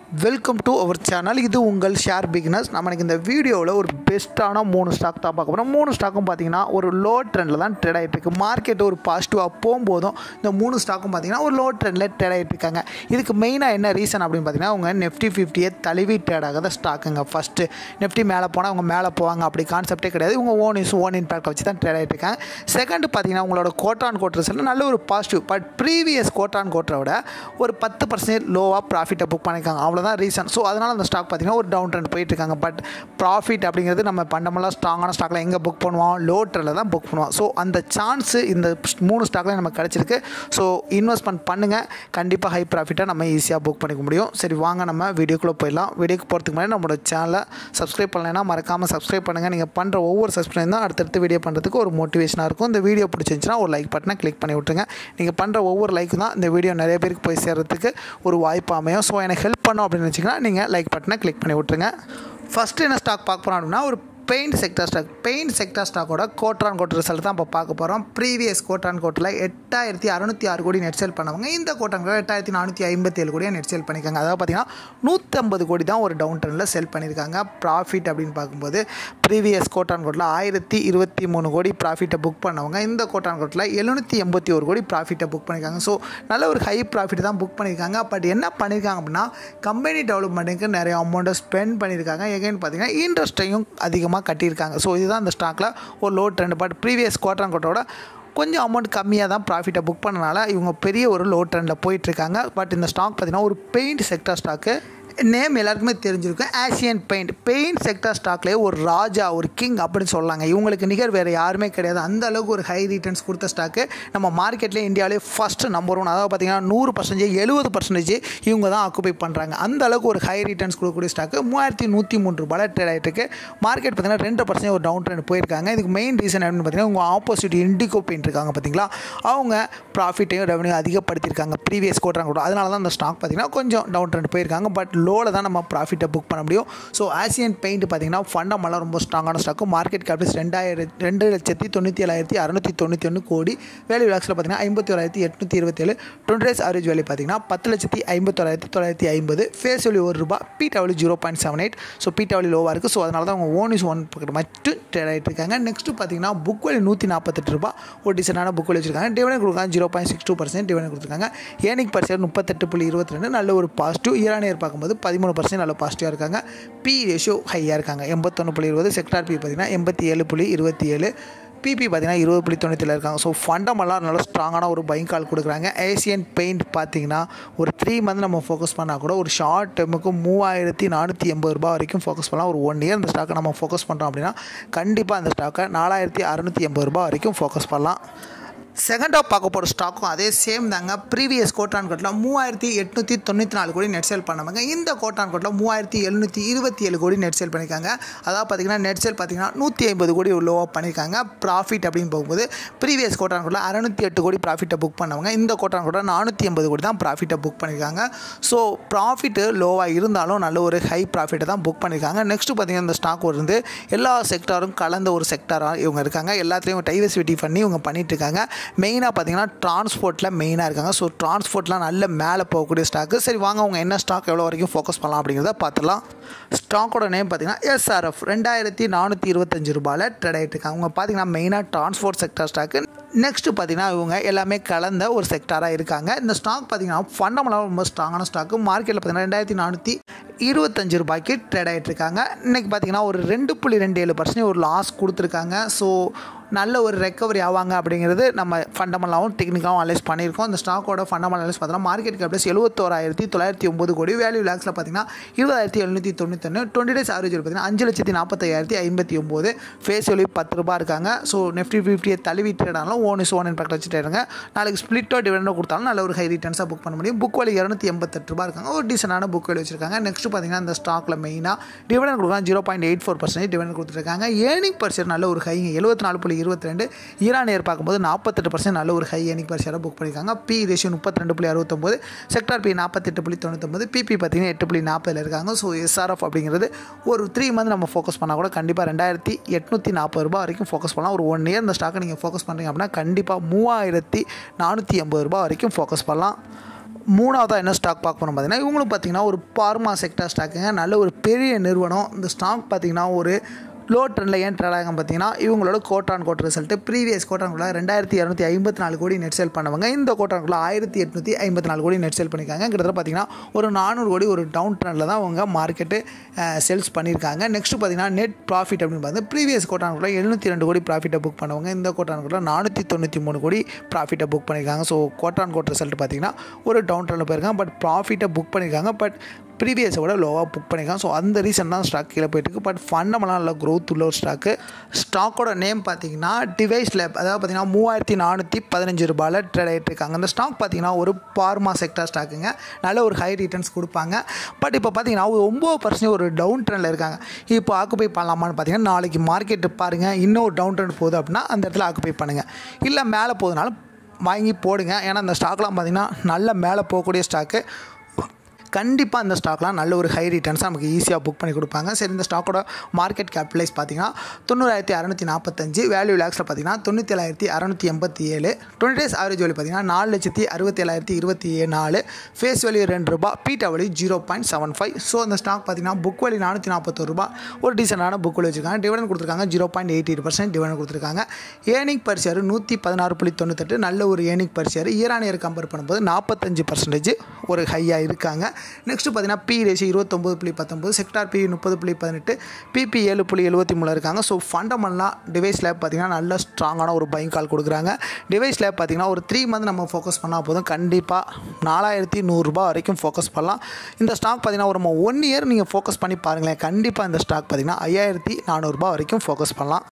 welcome to our channel இது உங்கள் share beginners நம்ம இன்னைக்கு இந்த வீடியோவில் ஒரு பெஸ்ட்டான மூணு ஸ்டாக் தான் பார்க்க போகிறோம் மூணு ஸ்டாக்கும் பார்த்தீங்கன்னா ஒரு லோ ட்ரெண்டில் தான் ட்ரேட் ஆகிட்டு இருக்கு மார்க்கெட் ஒரு பாசிட்டிவாக போகும்போதும் இந்த மூணு ஸ்டாக்கும் பார்த்தீங்கன்னா ஒரு லோ ட்ரெண்டில் ட்ரேட் ஆகிட்டு இருக்காங்க இதுக்கு மெயினாக என்ன ரீசன் அப்படின்னு பார்த்தீங்கன்னா அவங்க நெஃப்டி ஃபிஃப்டியை தழுவி ட்ரேட் ஆகாத ஸ்டாக்குங்க ஃபஸ்ட்டு நெஃப்டி மேலே போனால் அவங்க மேலே போவாங்க அப்படி கான்செப்டே கிடையாது இவங்க ஓன் இஸ் ஓன் இம்பேக்ட் வச்சு தான் ட்ரேட் ஆகிட்டு இருக்காங்க செகண்ட் பார்த்தீங்கன்னா உங்களோட கோட்டான் கோட் ரிசல்ட் நல்ல ஒரு பாசிட்டிவ் பட் ப்ரீவியஸ் கோட்டான் கோட்டரை விட ஒரு பத்து பர்சன்டேஜ் லோவாக ப்ராஃபிட்டை புக் பண்ணியிருக்காங்க அவ்வளோதான் ரீசன் ஸோ அதனால் அந்த ஸ்டாக் பார்த்தீங்கன்னா ஒரு டவுன் ட்ரெண்ட் போயிட்டு இருக்காங்க பட் ப்ராஃபிட் அப்படிங்கிறது நம்ம பண்டமெல்லாம் ஸ்ட்ராங்கான ஸ்டாக்கில் எங்கே புக் பண்ணுவோம் லோ ட்ரெண்டில் தான் புக் பண்ணுவோம் ஸோ அந்த சான்ஸு இந்த மூணு ஸ்டாக்லேயும் நமக்கு கிடச்சிருக்கு ஸோ இன்வெஸ்ட்மெண்ட் பண்ணுங்கள் கண்டிப்பாக ஹை ப்ராஃபிட்டாக நம்ம ஈஸியாக புக் பண்ணிக்க முடியும் சரி வாங்க நம்ம வீடியோக்குள்ளே போயிடலாம் வீடியோக்கு போகிறதுக்கு முன்னாடி நம்மளோட சேனலை சப்ஸ்கிரைப் பண்ணலைன்னா மறக்காமல் சப்ஸ்கிரைப் பண்ணுங்கள் நீங்கள் பண்ணுற ஒவ்வொரு சப்ஸ்கிரைப் தான் அடுத்தடுத்து வீடியோ பண்ணுறதுக்கு ஒரு மோட்டிவேஷனாக இருக்கும் இந்த வீடியோ பிடிச்சிருந்துச்சுன்னா ஒரு லைக் பட்டனை கிளிக் பண்ணி விட்டுருங்க நீங்கள் பண்ணுற ஒவ்வொரு லைக்கும் தான் இந்த வீடியோ நிறைய பேருக்கு போய் சேர்கிறதுக்கு ஒரு வாய்ப்பு அமையும் ஸோ எனக்கு ஹெல்ப் பண்ணும் அப்படின்னு வச்சிங்கன்னா நீங்கள் லைக் பட்டனை கிளிக் பண்ணி விட்டுருங்க ஃபஸ்ட்டு என்ன ஸ்டாக் பார்க்க போகிறோம் அப்படின்னா ஒரு paint sector stock paint sector ஸ்டாக்கோட கோட்ரான் கோட் ரிசல்ட் தான் இப்போ பார்க்க போகிறோம் ப்ரீவியஸ் கோட்ரான் கோட்டில் எட்டாயிரத்தி அறுநூற்றி ஆறு கோடி நெட் சேல் பண்ணவங்க இந்த கோட்ரான் கோட் எட்டாயிரத்தி நானூற்றி ஐம்பத்தி ஏழு கோடியாக நெட் சேல் பண்ணியிருக்காங்க அதாவது பார்த்தீங்கன்னா நூற்றம்பது கோடி தான் ஒரு டவுன் ட்ரெண்டில் செல் பண்ணியிருக்காங்க ப்ராஃபிட் அப்படின்னு பார்க்கும்போது ப்ரீவியஸ் கோட்ரான் கோட்டில் ஆயிரத்தி இருபத்தி மூணு கோடி ப்ராஃபிட்டை புக் பண்ணவங்க இந்த கோட்ரான் கோட்டில் எழுநூற்றி எண்பத்தி ஒரு கோடி ப்ராஃபிட்டை புக் பண்ணியிருக்காங்க ஸோ நல்ல ஒரு ஹை ப்ராஃபிட் தான் புக் பண்ணியிருக்காங்க பட் என்ன பண்ணியிருக்காங்க அப்படின்னா கம்பெனி டெவலப்மெண்ட்டுக்கு நிறைய அமௌண்ட்டை ஸ்பெண்ட் பண்ணியிருக்காங்க எகைன் பார்த்தீங்கன்னா இன்ட்ரெஸ்ட்டையும் அதிகமாக அதிகமாக கட்டியிருக்காங்க ஸோ இதுதான் அந்த ஸ்டாக்கில் ஒரு low trend but previous quarter கோட்டோட கொஞ்சம் அமௌண்ட் கம்மியாக தான் ப்ராஃபிட்டை புக் பண்ணனால இவங்க பெரிய ஒரு லோ ட்ரெண்டில் போயிட்டுருக்காங்க பட் இந்த ஸ்டாக் பார்த்திங்கன்னா ஒரு பெயிண்ட் செக்டர் ஸ்டாக்கு நேம் எல்லாருக்குமே தெரிஞ்சிருக்கும் ஆசியன் பெயிண்ட் பெயிண்ட் செக்டர் ஸ்டாக்லேயே ஒரு ராஜா ஒரு கிங் அப்படின்னு சொல்லலாங்க இவங்களுக்கு நிகர் வேறு யாருமே கிடையாது அந்த அளவுக்கு ஒரு ஹை ரிட்டர்ன்ஸ் கொடுத்த ஸ்டாக்கு நம்ம மார்க்கெட்லேயே இந்தியாவிலே ஃபஸ்ட்டு நம்பர் ஒன் அதாவது பார்த்தீங்கன்னா நூறு பர்சன்டேஜ் எழுபது பர்சன்டேஜ் இவங்க தான் ஆக்குபை பண்ணுறாங்க அந்த அளவுக்கு ஒரு ஹை ரிட்டர்ன்ஸ் கொடுக்கக்கூடிய ஸ்டாக்கு மூவாயிரத்தி நூற்றி மூன்று ரூபாயில் ட்ரேட் ஆகிட்டு இருக்கு மார்க்கெட் பார்த்தீங்கன்னா ரெண்டு பர்சன்டேஜ் ஒரு டவுன் ட்ரெண்ட் போயிருக்காங்க இதுக்கு மெயின் ரீசன் அப்படின்னு பார்த்தீங்கன்னா உங்கள் ஆப்போசிட் இண்டிகோ பெயிண்ட் இருக்காங்க பார்த்தீங்களா அவங்க ப்ராஃபிட்டையும் ரெவன்யூ அதிகப்படுத்தியிருக்காங்க ப்ரீவியஸ் கோட்டாங்க கூட அதனால தான் அந்த ஸ்டாக் பார்த்தீங்கன்னா கொஞ்சம் டவுன் ட்ரெண்ட் போயிருக்காங்க பட் லோவில் தான் நம்ம ப்ராஃபிட்டை புக் பண்ண முடியும் ஸோ ஆசியன் பெயிண்ட் பார்த்தீங்கன்னா ஃபண்டமெல்லாம் ரொம்ப ஸ்ட்ராங்கான ஸ்டாக்கு மார்க்கெட் கேபிட்டல்ஸ் ரெண்டாயிரத்தி ரெண்டு லட்சத்தி தொண்ணூற்றி ஏழாயிரத்தி அறுநூற்றி தொண்ணூற்றி ஒன்று கோடி வேல்யூ லாக்ஸில் பார்த்தீங்கன்னா ஐம்பத்தி ஓராயிரத்தி எட்நூற்றி இருபத்தேழு டுவெண்ட்டி டேஸ் ஆவரேஜ் வேல்யூ பார்த்தீங்கன்னா பத்து லட்சத்தி ஐம்பத்தோராயிரத்தி தொள்ளாயிரத்தி ஐம்பது ஃபேஸ் வேல்யூ ஒரு ரூபா P W zero point seven eight so P W லோவாக இருக்குது ஸோ அதனால தான் அவங்க ஓன் இஸ் ஒன் பக்கெட் மட்டும் ட்ரேட் ஆகிட்டு இருக்காங்க நெக்ஸ்ட்டு பார்த்தீங்கன்னா புக் வேல்யூ நூற்றி நாற்பத்தெட்டு ரூபா ஒரு டிசைனான புக் வேல்யூ வச்சிருக்காங்க டிவிடன் கொடுக்காங்க zero point six two percent dividend கொடுத்துருக்காங்க ஏனிக் பர்சன்ட் முப்பத்தெட்டு புள்ளி இருபத்தி ரெண்டு நல்ல ஒரு பாசிட்டிவ் ஈரானியர் பார்க்கும்போது பதிமூணு பர்சன்ட் நல்ல பாசிட்டிவாக இருக்காங்க பி ரேஷியோ ஹையாக இருக்காங்க எண்பத்தொன்று புள்ளி இருபது செக்டார் பி பார்த்தீங்கன்னா எண்பத்தி ஏழு புள்ளி இருபத்தி ஏழு பிபி பார்த்தீங்கன்னா இருபது புள்ளி தொண்ணூற்றில் இருக்காங்க ஸோ ஃபண்டமெல்லாம் நல்ல ஸ்ட்ராங்கான ஒரு பைக் கால் கொடுக்குறாங்க ஏசியன் பெயிண்ட் பார்த்தீங்கன்னா ஒரு த்ரீ மந்த் நம்ம ஃபோக்கஸ் பண்ணால் கூட ஒரு ஷார்ட் டேர்முக்கு மூவாயிரத்தி நானூற்றி எண்பது ரூபா வரைக்கும் ஃபோக்கஸ் பண்ணலாம் ஒரு ஒன் இயர் இந்த ஸ்டாக்கை நம்ம ஃபோக்கஸ் பண்ணுறோம் அப்படின்னா கண்டிப்பாக அந்த ஸ்டாக்கை நாலாயிரத்தி அறநூற்றி எண்பது ரூபா வரைக்கும் ஃபோக்கஸ் பண்ணலாம் செகண்டாக பார்க்க போகிற ஸ்டாக்கும் அதே சேம் தாங்க ப்ரீவியஸ் கோட்டான் கோட்டில் மூவாயிரத்தி எட்நூற்றி தொண்ணூற்றி நாலு கோடி நெட் சேல் பண்ணாங்க இந்த கோட்டான் கோட்டில் மூவாயிரத்தி எழுநூற்றி இருபத்தி ஏழு கோடி நெட் சேல் பண்ணியிருக்காங்க அதாவது பார்த்தீங்கன்னா நெட் சேல் பார்த்தீங்கன்னா நூற்றி ஐம்பது கோடி லோவாக பண்ணியிருக்காங்க ப்ராஃபிட் அப்படின்னு போகும்போது ப்ரீவியஸ் கோட்டான் கோட்டில் அறநூற்றி எட்டு கோடி ப்ராஃபிட்டை புக் பண்ணவங்க இந்த கோட்டான் கோட்டில் நானூற்றி ஐம்பது கோடி தான் ப்ராஃபிட்டை புக் பண்ணியிருக்காங்க ஸோ ப்ராஃபிட்டு லோவாக இருந்தாலும் நல்ல ஒரு ஹை ப்ராஃபிட்டை தான் புக் பண்ணியிருக்காங்க நெக்ஸ்ட்டு பார்த்தீங்கன்னா இந்த ஸ்டாக் வந்து எல்லா செக்டாரும் கலந்த ஒரு செக்டாராக இவங்க இருக்காங்க எல்லாத்துலேயும் டைவர்சிட்டி பண்ணி இவங்க பண்ணிட்டு இருக்காங்க மெயினாக பார்த்தீங்கன்னா டிரான்ஸ்போர்ட்டில் மெயினாக இருக்காங்க ஸோ டிரான்ஸ்போர்ட்லாம் நல்ல மேலே போகக்கூடிய ஸ்டாக்கு சரி வாங்க அவங்க என்ன ஸ்டாக் எவ்வளோ வரைக்கும் ஃபோக்கஸ் பண்ணலாம் அப்படிங்கிறத பார்த்துலாம் ஸ்டாக்கோட நேம் பார்த்தீங்கன்னா எஸ்ஆர்எஃப் ரெண்டாயிரத்தி நானூற்றி இருபத்தஞ்சு ரூபாயில் ட்ரேட் ஆகிட்டு இருக்காங்க அவங்க பார்த்தீங்கன்னா மெயினாக டிரான்ஸ்போர்ட் செக்டர் ஸ்டாக்கு நெக்ஸ்ட்டு பார்த்தீங்கன்னா இவங்க எல்லாமே கலந்த ஒரு செக்டாராக இருக்காங்க இந்த ஸ்டாக் பார்த்தீங்கன்னா ஃபண்டமெல்லாம் ரொம்ப ஸ்ட்ராங்கான ஸ்டாக்கு மார்க்கெட்டில் பார்த்தீங்கன்னா ரெண்டாயிரத்தி நானூற்றி இருபத்தஞ்சு ரூபாய்க்கு ட்ரேட் ஆகிட்டு இருக்காங்க இன்றைக்கி பார்த்தீங்கன்னா ஒரு ரெண்டு புள்ளி ரெண்டு ஏழு பர்சன்ட் ஒரு லாஸ் கொடுத்துருக்காங்க ஸோ நல்ல ஒரு ரெக்கவரி ஆவாங்க அப்படிங்கிறது நம்ம ஃபண்டமெண்டாகவும் டெக்னிக்காகவும் அனலைஸ் பண்ணியிருக்கோம் இந்த ஸ்டாக்கோட ஃபண்டமெண்டல் அனலைஸ் பார்த்தோம்னா மார்க்கெட் கேப்டஸ் எழுபத்தோராயிரத்தி தொள்ளாயிரத்தி ஒம்பது கோடி வேல்யூ லேக்ஸில் பார்த்தீங்கன்னா இருபதாயிரத்தி எழுநூற்றி தொண்ணூத்தொன்று டுவெண்ட்டி டேஸ் ஆவரேஜ் பார்த்தீங்கன்னா அஞ்சு லட்சத்தி நாற்பத்தையாயிரத்தி ஐம்பத்தி ஒம்பது ஃபேஸ் வேல்யூ பத்து ரூபா இருக்காங்க ஸோ நெஃப்டி ஃபிஃப்டியை தழுவி ட்ரேடானாலும் ஓன் இஸ் ஓன் இம்பாக்ட் வச்சு ட்ரேடுங்க நாளைக்கு ஸ்பிளிட்டோ டிவிடெண்டோ கொடுத்தாலும் நல்ல ஒரு ஹை ரிட்டர்ன்ஸாக புக் பண்ண முடியும் புக் வேலி இரநூத்தி எண்பத்தெட்டு ரூபா இருக்காங்க ஒரு டீசனான புக் வேலி வச்சிருக்காங்க நெக்ஸ்ட் பார்த்தீங்கன்னா இந்த ஸ்டாக்கில் மெயினாக டிவிடன் கொடுக்கலாம் zero point eight four percentage dividend கொடுத்துருக்காங்க ஏர்னிங் பர்சன்ட் நல்ல ஒரு ஹை எழுபத்தி நாலு புள்ளி இருபத்தி ரெண்டு ஈரானியர் பார்க்கும்போது நாற்பத்தெட்டு பர்சன்ட் நல்ல ஒரு ஹை ஏர்னிங் பர்சன்டாக புக் பண்ணியிருக்காங்க பி ரேஷியோ முப்பத்தி ரெண்டு புள்ளி அறுபத்தொம்போது செக்டார் பி நாற்பத்தெட்டு புள்ளி தொண்ணூத்தொம்பது பிபி பார்த்தீங்கன்னா எட்டு புள்ளி நாற்பதில் இருக்காங்க ஸோ எஸ்ஆர்எஃப் அப்படிங்கிறது ஒரு த்ரீ மந்த் நம்ம ஃபோக்கஸ் பண்ணால் கூட கண்டிப்பாக ரெண்டாயிரத்தி எட்நூற்றி நாற்பது ரூபா வரைக்கும் ஃபோக்கஸ் பண்ணலாம் ஒரு ஒன் இயர் இந்த ஸ்டாக்கை நீங்கள் ஃபோக்கஸ் பண்ணுறீங்க அப்படின்னா கண்டிப்பாக மூவாயிரத்தி நானூற்றி எண்பது ரூபா வரைக்கும் ஃபோக்கஸ் பண்ணலாம் மூணாவதாக என்ன ஸ்டாக் பார்க்க போகிறோம் பார்த்தீங்கன்னா இவங்களும் பார்த்தீங்கன்னா ஒரு பார்மா செக்டர் ஸ்டாக்குங்க நல்ல ஒரு பெரிய நிறுவனம் இந்த ஸ்டாக் பார்த்தீங்கன்னா ஒரு லோ ட்ரெண்டில் ஏன் ட்ரேட் ஆகும் பார்த்தீங்கன்னா இவங்களோட கோட்டான் கோட் ரிசல்ட்டு ப்ரீவியஸ் கோட்டான்குள்ள ரெண்டாயிரத்தி இரநூத்தி ஐம்பத்தி நாலு கோடி நெட் சேல் பண்ணவங்க இந்த கோட்டான்குள்ள ஆயிரத்தி எட்நூற்றி ஐம்பத்தி நாலு கோடி நெட் சேல் பண்ணியிருக்காங்க கிட்டத்தட்ட பார்த்தீங்கன்னா ஒரு நானூறு கோடி ஒரு டவுன் ட்ரெண்டில் தான் அவங்க மார்க்கெட்டு சேல்ஸ் பண்ணியிருக்காங்க நெக்ஸ்ட் பார்த்தீங்கன்னா நெட் ப்ராஃபிட் அப்படின்னு பார்த்தீங்கன்னா ப்ரீவியஸ் கோட்டான்குள்ள எழுநூற்றி ரெண்டு கோடி ப்ராஃபிட்டை புக் பண்ணவங்க இந்த கோட்டான்குள்ள நானூற்றி தொண்ணூற்றி மூணு கோடி ப்ராஃபிட்டை புக் பண்ணியிருக்காங்க ஸோ கோட்டான் கோட் ரிசல்ட் பார்த்தீங்கன்னா ஒரு டவுன் ட்ரெண்டில் போயிருக்காங்க பட் ப்ராஃபிட்டை புக் பண்ணியிருக்காங்க பட் ப்ரீவியஸை விட லோவாக புக் பண்ணியிருக்காங்க ஸோ அந்த ரீசன் தான் ஸ்டாக் கீழே போயிட்டுருக்கு பட் ஃபண்டமெல்லாம் நல்ல க்ரோத் உள்ள ஒரு ஸ்டாக்கு ஸ்டாக்கோட நேம் பார்த்தீங்கன்னா டிவைஸ் லேப் அதாவது பார்த்தீங்கன்னா மூவாயிரத்தி நானூற்றி பதினஞ்சு ரூபாயில் ட்ரேட் ஆகிட்டு இருக்காங்க அந்த ஸ்டாக் பார்த்தீங்கன்னா ஒரு பார்மா செக்டர் ஸ்டாக்குங்க நல்ல ஒரு ஹை ரிட்டர்ன்ஸ் கொடுப்பாங்க பட் இப்போ பார்த்தீங்கன்னா ஒரு ஒம்பது பர்சன்ட் ஒரு டவுன் ட்ரெண்டில் இருக்காங்க இப்போ ஆக்குபை பண்ணலாமான்னு பார்த்தீங்கன்னா நாளைக்கு மார்க்கெட்டு பாருங்கள் இன்னும் ஒரு டவுன் ட்ரெண்ட் போகுது அப்படின்னா அந்த இடத்துல ஆக்குபை பண்ணுங்கள் இல்லை மேலே போகுதுனாலும் வாங்கி போடுங்க ஏன்னா அந்த ஸ்டாக்லாம் பார்த்தீங்கன்னா நல்ல மேலே போகக்கூடிய ஸ்டாக்கு கண்டிப்பாக இந்த ஸ்டாக்லாம் நல்ல ஒரு ஹை ரிட்டர்ன்ஸ் நமக்கு ஈஸியாக புக் பண்ணி கொடுப்பாங்க சரி இந்த ஸ்டாக்கோட மார்க்கெட் கேபிட்டலைஸ் பார்த்தீங்கன்னா தொண்ணூறாயிரத்தி அறநூற்றி நாற்பத்தஞ்சு வேல்யூ லேக்ஸில் பார்த்தீங்கன்னா தொண்ணூற்றி ஏழாயிரத்தி அறநூற்றி எண்பத்தி ஏழு டுவெண்ட்டி டேஸ் ஆவரேஜ் வேல்யூ பார்த்தீங்கன்னா நாலு லட்சத்தி அறுபத்தி ஏழாயிரத்தி இருபத்தி ஏழு நாலு ஃபேஸ் வேல்யூ ரெண்டு ரூபா beta value zero point seven five so இந்த ஸ்டாக் பார்த்தீங்கன்னா புக் வேல்யூ நானூற்றி நாற்பத்தொரு ரூபா ஒரு டீசெண்டான புக் வேல்யூ வச்சுருக்காங்க டிவிடன் கொடுத்துருக்காங்க zero point eighty eight percent dividend கொடுத்துருக்காங்க ஏனிக் பர் ஷேர் நூற்றி பதினாறு புள்ளி தொண்ணூத்தெட்டு நல்ல ஒரு earning per share year on year compare பண்ணும்போது நாற்பத்தஞ்சு பர்சன்டேஜ் ஒரு ஹையாக இருக்காங்க நெக்ஸ்ட் பார்த்தீங்கன்னா பி ரேஷி இருபத்தொம்பது புள்ளி பத்தொம்பது செக்டார் பி முப்பது புள்ளி பதினெட்டு பிபி ஏழு புள்ளி எழுபத்தி மூணு இருக்காங்க ஸோ ஃபண்டமெண்டலாக டிவைஸ் லேப் பார்த்திங்கன்னா நல்ல ஸ்ட்ராங்கான ஒரு பைங் கால் கொடுக்குறாங்க டிவைஸ் லேப் பார்த்திங்கன்னா ஒரு த்ரீ மந்த் நம்ம ஃபோக்கஸ் பண்ணால் போதும் கண்டிப்பாக நாலாயிரத்தி நூறுரூபா வரைக்கும் ஃபோக்கஸ் பண்ணலாம் இந்த ஸ்டாக் பார்த்திங்கன்னா ஒரு ஒன் இயர் நீங்கள் ஃபோக்கஸ் பண்ணி பாருங்களேன் கண்டிப்பாக இந்த ஸ்டாக் பார்த்திங்கன்னா ஐயாயிரத்தி நானூறுரூபா வரைக்கும் ஃபோக்கஸ் பண்ணலாம்